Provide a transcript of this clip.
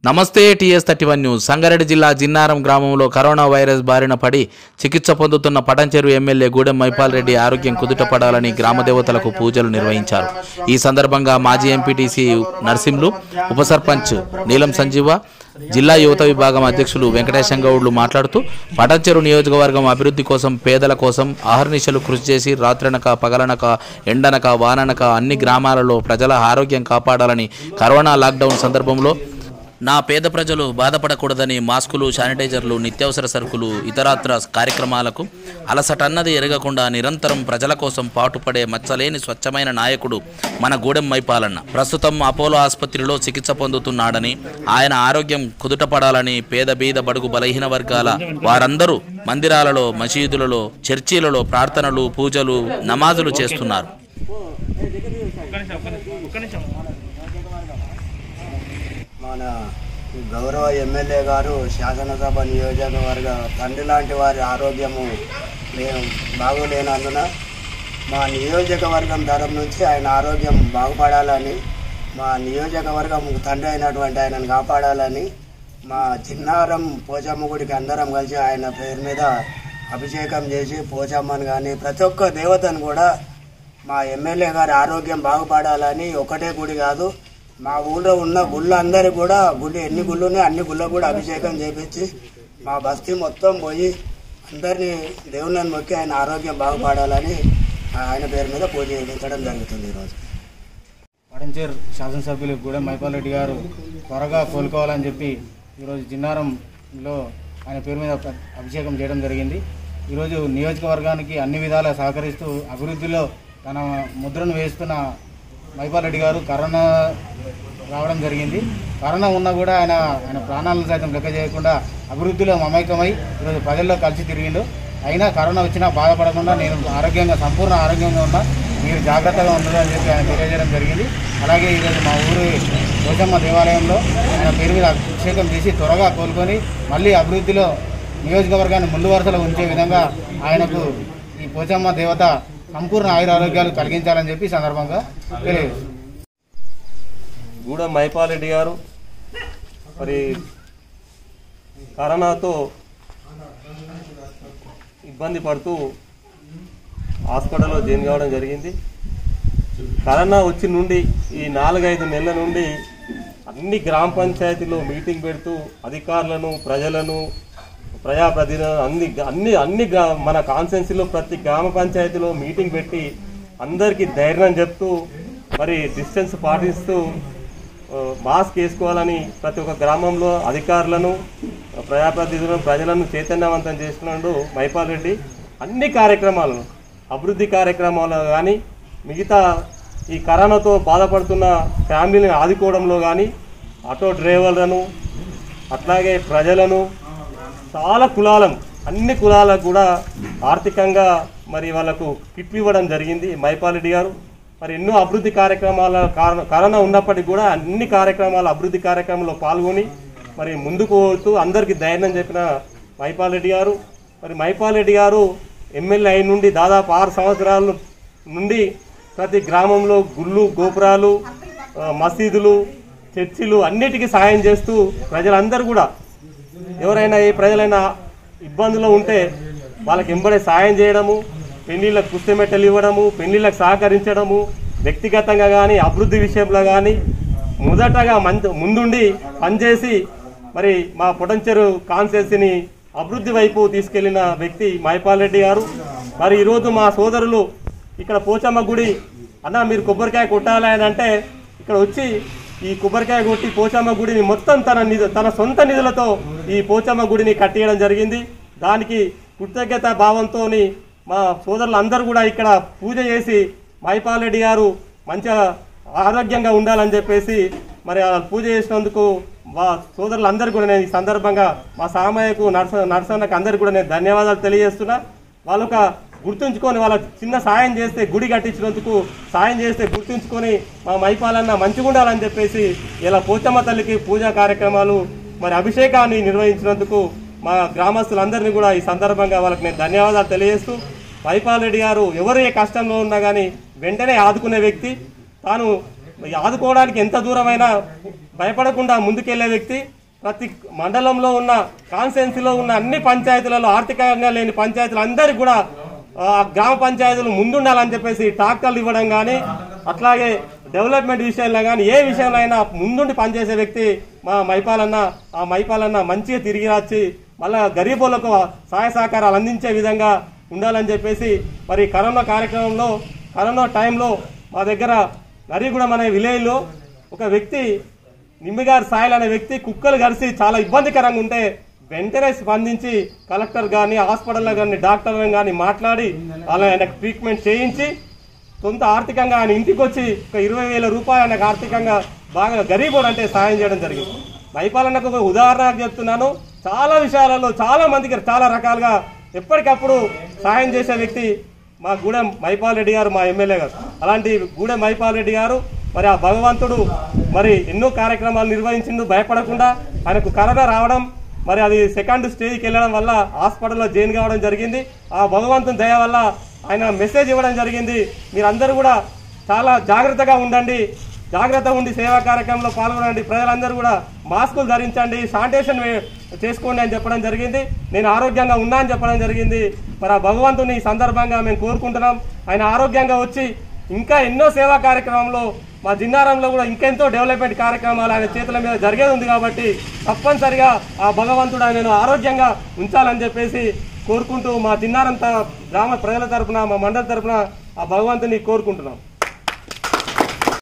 నమస్తే TS thirty one news Sangareddy జిల్లా జిన్నారం గ్రామంలో కరోనా వైరస్ బారిన పడి చికిత్స పొందుతున్న పటంచెరు ఎమ్మెల్యే గూడెం మైపాల్ రెడ్డి ఆరోగ్యం కుదుట పడాలని గ్రామ దేవతలకు పూజలు నిర్వహించారు ఈ సందర్భంగా మాజీ ఎంపీటీసీ నర్సింలు ఉప సర్పంచ్ నీలం సంజీవ జిల్లా యువత విభాగం అధ్యక్షులు వెంకటేశం గౌడ్లు మాట్లాడుతూ పటంచెరు నియోజకవర్గం అభివృద్ధి కోసం పేదల కోసం అహర్నిశలు కృషి చేసి రాత్రనక పగలనక ఎండనక వాననక అన్ని గ్రామాలలో ప్రజల ఆరోగ్యం కాపాడాలని కరోనా లాక్డౌన్ సందర్భంలో నా పేద ప్రజలు బాధపడకూడదని మాస్కులు శానిటైజర్లు నిత్యావసర సరుకులు ఇతరత్ర కార్యక్రమాలకు అలసటన్నది ఎరగకుండా నిరంతరం ప్రజల కోసం పాటుపడే మచ్చలేని స్వచ్ఛమైన నాయకుడు మన గూడెం మైపాలన్న ప్రస్తుతం అపోలో ఆసుపత్రిలో చికిత్స పొందుతున్నాడని ఆయన ఆరోగ్యం కుదుటపడాలని పేద బీద బడుగు బలహీన వర్గాల వారందరూ మందిరాలలో మసీదులలో చర్చీలలో ప్రార్థనలు పూజలు నమాజులు చేస్తున్నారు మన గౌరవ ఎమ్మెల్యే గారు శాసనసభ నియోజకవర్గ తండ్రి లాంటి వారి ఆరోగ్యము మేము బాగోలేనందున మా నియోజకవర్గం తరపు నుంచి ఆయన ఆరోగ్యం బాగుపడాలని మా నియోజకవర్గం తండ్రి అయినటువంటి ఆయనను కాపాడాలని మా చిన్నారం పోచమ్మ గుడికి అందరం కలిసి ఆయన పేరు మీద అభిషేకం చేసి పోచమ్మని కానీ ప్రతి ఒక్క దేవతను కూడా మా ఎమ్మెల్యే గారి ఆరోగ్యం బాగుపడాలని ఒకటే గుడి కాదు మా ఊళ్ళో ఉన్న గుళ్ళు అందరికి కూడా గుడి ఎన్ని గుళ్ళు ఉన్నాయి అన్ని గుళ్ళకు కూడా అభిషేకం చేపించి మా బస్తీ మొత్తం పోయి అందరినీ దేవుళ్ళని మొక్కి ఆయన ఆరోగ్యం బాగుపడాలని ఆయన పేరు మీద పూజ చేయించడం జరుగుతుంది ఈరోజు పటంచేర్ శాసనసభ్యులు గూడెం మైపాల్ రెడ్డి గారు త్వరగా కోలుకోవాలని చెప్పి ఈరోజు జిన్నారంలో ఆయన పేరు మీద ఒక అభిషేకం చేయడం జరిగింది ఈరోజు నియోజకవర్గానికి అన్ని విధాలా సహకరిస్తూ అభివృద్ధిలో తన ముద్రను వేస్తున్న మైపాల్ రెడ్డి గారు కరోనా రావడం జరిగింది కరోనా ఉన్నా కూడా ఆయన ఆయన ప్రాణాలను సైతం లెక్క చేయకుండా అభివృద్ధిలో మమైకమై ఈరోజు ప్రజల్లో కలిసి తిరిగిండు అయినా కరోనా వచ్చినా బాధపడకుండా నేను ఆరోగ్యంగా సంపూర్ణ ఆరోగ్యంగా ఉన్నా మీరు జాగ్రత్తగా ఉండదు అని చెప్పి ఆయన తెలియజేయడం జరిగింది అలాగే ఈరోజు మా ఊరి పోచమ్మ దేవాలయంలో ఆయన పేరు మీద అభిషేకం చేసి త్వరగా కోలుకొని మళ్ళీ అభివృద్ధిలో నియోజకవర్గాన్ని ముందు వరుసలో ఉంచే విధంగా ఆయనకు ఈ పోచమ్మ దేవత సంపూర్ణ ఆయుర ఆరోగ్యాలు కలిగించాలని చెప్పి ఈ సందర్భంగా తెలియజేస్తుంది గూడెం మైపాలరెడ్డి గారు మరి కరోనాతో ఇబ్బంది పడుతూ హాస్పిటల్లో జాయిన్ కావడం జరిగింది కరోనా వచ్చి నుండి ఈ నాలుగైదు నెలల నుండి అన్ని గ్రామ పంచాయతీలో మీటింగ్ పెడుతూ అధికారులను ప్రజలను ప్రజాప్రతినిధులను అన్ని అన్ని అన్ని గ్రా- మన కాన్స్టెన్సీలో ప్రతి గ్రామ పంచాయతీలో మీటింగ్ పెట్టి అందరికీ ధైర్యం చెప్తూ మరి డిస్టెన్స్ పాటిస్తూ ఆ, మాస్క్ వేసుకోవాలని ప్రతి ఒక్క గ్రామంలో అధికారులను ప్రజాప్రతినిధులను ప్రజలను చైతన్యవంతం చేస్తున్నాడు మైపాల్ రెడ్డి అన్ని కార్యక్రమాలను అభివృద్ధి కార్యక్రమాలు కానీ మిగతా ఈ కరోనాతో బాధపడుతున్న ఫ్యామిలీని ఆదుకోవడంలో కానీ ఆటో డ్రైవర్లను అట్లాగే ప్రజలను చాలా కులాలను అన్ని కులాలకు కూడా ఆర్థికంగా మరి వాళ్ళకు కిట్లు ఇవ్వడం జరిగింది మైపాల్ రెడ్డి గారు మరి ఎన్నో అభివృద్ధి కార్యక్రమాల కారణ- కరోనా ఉన్నప్పటికీ కూడా అన్ని కార్యక్రమాల అభివృద్ధి కార్యక్రమంలో పాల్గొని మరి ముందుకు పోతూ అందరికీ ధైర్యం చెప్పిన మైపాల్ రెడ్డి గారు మరి మైపాల్ రెడ్డి గారు ఎమ్మెల్యే అయిన నుండి దాదాపు ఆరు సంవత్సరాల నుండి ప్రతి గ్రామంలో గుళ్ళు గోపురాలు ఆ, మసీదులు చర్చిలు అన్నిటికీ సహాయం చేస్తూ ప్రజలందరూ కూడా ఎవరైనా ఏ ప్రజలైనా ఇబ్బందులో ఉంటే వాళ్ళకి ఎంబడే సాయం చేయడము పెళ్లిళ్ళకు పుస్తమెట్టలు ఇవ్వడము పెళ్లిళ్ళకు సహకరించడము వ్యక్తిగతంగా కానీ అభివృద్ధి విషయంలో కానీ మొదటగా మంచి ముందుండి పనిచేసి మరి మా పొటంచెరు కాన్స్టిట్యున్సీని అభివృద్ధి వైపు తీసుకెళ్లిన వ్యక్తి మైపాల్ రెడ్డి గారు మరి ఈరోజు మా సోదరులు ఇక్కడ పోచమ్మ గుడి అన్న మీరు కొబ్బరికాయ కొట్టాలి అని అంటే ఇక్కడ వచ్చి ఈ కొబ్బరికాయ కొట్టి పోచమ్మ గుడిని మొత్తం తన నిధు తన సొంత నిధులతో ఈ పోచమ్మ గుడిని కట్టియడం జరిగింది దానికి కృతజ్ఞత భావంతో మా సోదరులు అందరూ కూడా ఇక్కడ పూజ చేసి మైపాల్ రెడ్డి గారు మంచిగా ఆరోగ్యంగా ఉండాలని చెప్పేసి మరి ఆ పూజ చేసినందుకు మా సోదరులందరూ కూడా నేను ఈ సందర్భంగా మా సామయ్యకు నర్స నర్సన్నకు అందరికీ కూడా నేను ధన్యవాదాలు తెలియజేస్తున్నా వాళ్ళొక గుర్తుంచుకొని వాళ్ళ చిన్న సాయం చేస్తే గుడి కట్టించినందుకు సాయం చేస్తే గుర్తుంచుకొని మా మైపాలన్న మంచిగా ఉండాలని చెప్పేసి ఇలా పోచమ్మ తల్లికి పూజా కార్యక్రమాలు మరి అభిషేకాన్ని నిర్వహించినందుకు మా గ్రామస్తులందరినీ కూడా ఈ సందర్భంగా వాళ్ళకి నేను ధన్యవాదాలు తెలియజేస్తూ మైపాల్ రెడ్డి గారు ఎవరు ఏ కష్టంలో ఉన్నా కానీ వెంటనే ఆదుకునే వ్యక్తి తాను ఆదుకోవడానికి ఎంత దూరమైనా భయపడకుండా ముందుకెళ్లే వ్యక్తి ప్రతి మండలంలో ఉన్న కాన్స్టిట్యున్సీలో ఉన్న అన్ని పంచాయతీలలో ఆర్థికంగా లేని పంచాయతీలు అందరికీ కూడా ఆ, గ్రామ పంచాయతీలు ముందుండాలని చెప్పేసి ట్రాక్టర్లు ఇవ్వడం కానీ అట్లాగే డెవలప్మెంట్ విషయంలో కానీ ఏ విషయంలో అయినా ముందుండి పనిచేసే వ్యక్తి మా మైపాలన్న ఆ మైపాలన్న మంచిగా తిరిగి రాచి మళ్ళా గరీబులకు సహాయ సహకారాలు అందించే విధంగా ఉండాలని చెప్పేసి మరి కరోనా కార్యక్రమంలో కరోనా టైంలో మా దగ్గర నరిగూడెం అనే విలేజ్లో ఒక వ్యక్తి నిమ్మిగారి సాయిల్ అనే వ్యక్తి కుక్కలు కలిసి చాలా ఇబ్బందికరంగా ఉంటే వెంటనే స్పందించి కలెక్టర్ కానీ హాస్పిటల్లో కానీ డాక్టర్లను కానీ మాట్లాడి వాళ్ళ ఆయనకు ట్రీట్మెంట్ చేయించి సొంత ఆర్థికంగా ఆయన ఇంటికి వచ్చి ఒక ఇరవై వేల రూపాయలు ఆయనకు ఆర్థికంగా బాగా గరీబోడు అంటే సాయం చేయడం జరిగింది మైపాలన్నకు ఒక ఉదాహరణ చెప్తున్నాను చాలా విషయాలలో చాలా మందికి చాలా రకాలుగా ఎప్పటికప్పుడు సాయం చేసే వ్యక్తి మా గూడెం మైపాల్ రెడ్డి గారు మా ఎమ్మెల్యే గారు అలాంటి గూడెం మైపాల్ రెడ్డి గారు మరి ఆ భగవంతుడు మరి ఎన్నో కార్యక్రమాలు నిర్వహించిండు భయపడకుండా ఆయనకు కరోనా రావడం మరి అది సెకండ్ స్టేజ్కి వెళ్ళడం వల్ల హాస్పిటల్లో జాయిన్ కావడం జరిగింది ఆ భగవంతుని దయ వల్ల ఆయన మెసేజ్ ఇవ్వడం జరిగింది మీరందరూ కూడా చాలా జాగ్రత్తగా ఉండండి జాగ్రత్త ఉండి సేవా కార్యక్రమంలో పాల్గొనండి ప్రజలందరూ కూడా మాస్కులు ధరించండి శానిటేషన్ వే- చేసుకోండి అని చెప్పడం జరిగింది నేను ఆరోగ్యంగా ఉన్నా అని చెప్పడం జరిగింది మరి ఆ భగవంతుని ఈ సందర్భంగా మేము కోరుకుంటున్నాం ఆయన ఆరోగ్యంగా వచ్చి ఇంకా ఎన్నో సేవా కార్యక్రమంలో మా జిన్నారంలో కూడా ఇంకెంతో డెవలప్మెంట్ కార్యక్రమాలు ఆయన చేతుల మీద జరిగేది ఉంది కాబట్టి తప్పనిసరిగా ఆ భగవంతుడు ఆయనను ఆరోగ్యంగా ఉంచాలని చెప్పేసి కోరుకుంటూ మా జిన్నారం త- గ్రామ ప్రజల తరపున మా మండలి తరపున ఆ భగవంతుని కోరుకుంటున్నాం